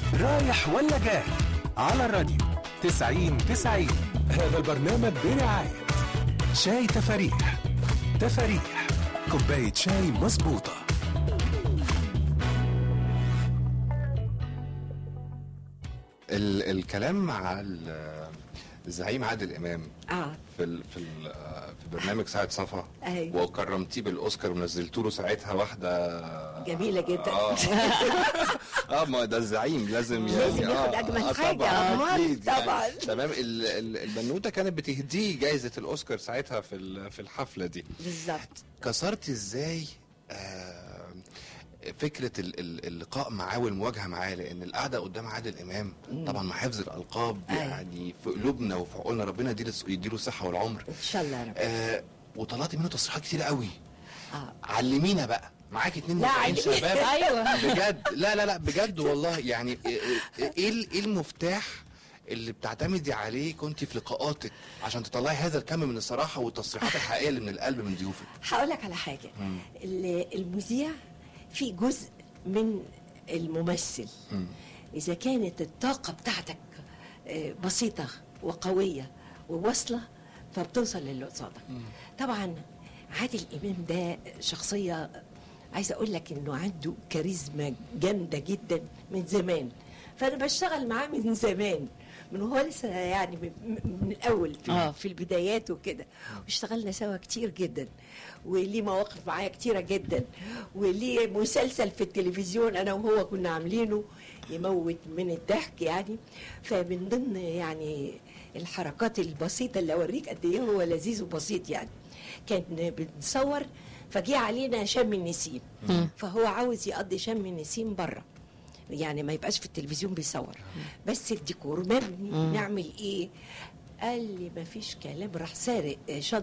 رايح ولا جاي على الراديو 90 90 هذا البرنامج برعاية شاي تفاريح تفاريح كوباية شاي مظبوطة ال الكلام مع ال- الزعيم عادل امام اه في ال في ال في برنامج ساعة صفا أيوة. وكرمتيه بالاوسكار ونزلت له ساعتها واحده جميلة جدا. اه اه ما ده الزعيم لازم يعني لازم ياخد آه، أجمل آه، حاجة، طبعا أمال أكيد يعني. طبعا. تمام ال- ال- البنوته كانت بتهديه جائزه الاوسكار ساعتها في ال- في الحفله دي بالظبط كسرت ازاي آه، فكره ال- ال- اللقاء معاه والمواجهه معاه لان القعده قدام عادل امام طبعا مع حفظ الالقاب أيوة. يعني في قلوبنا وفي عقولنا ربنا يديله يديله الصحه والعمر ان شاء الله يا رب آه وطلعت منه تصريحات كتير قوي اه علمينا بقى معاك اتنين لا، مذيعين علم- شباب ايوه بجد لا لا لا بجد والله يعني ايه ايه ال- إيه المفتاح اللي بتعتمدي عليه كنت في لقاءاتك عشان تطلعي هذا الكم من الصراحه والتصريحات الحقيقيه اللي من القلب من ضيوفك هقول لك على حاجة ال- المذيع في جزء من الممثل مم. إذا كانت الطاقة بتاعتك آه، بسيطة وقوية وواصلة فبتوصل للي قصادك طبعا عادل إمام ده شخصية عايزة أقول لك إنه عنده كاريزما جامدة جدا من زمان فأنا بشتغل معاه من زمان من هو لسه يعني من, من الأول في, آه. في البدايات وكده واشتغلنا سوا كتير جدا وليه مواقف معايا كتيرة جدا وليه مسلسل في التلفزيون أنا وهو كنا عاملينه يموت من الضحك يعني فمن ضمن يعني الحركات البسيطة اللي أوريك قد إيه هو لذيذ وبسيط يعني كان بنصور فجي علينا شم النسيم فهو عاوز يقضي شم النسيم بره يعني ما يبقاش في التلفزيون بيصور بس الديكور مبني نعمل ايه قال لي ما فيش كلام راح سارق شط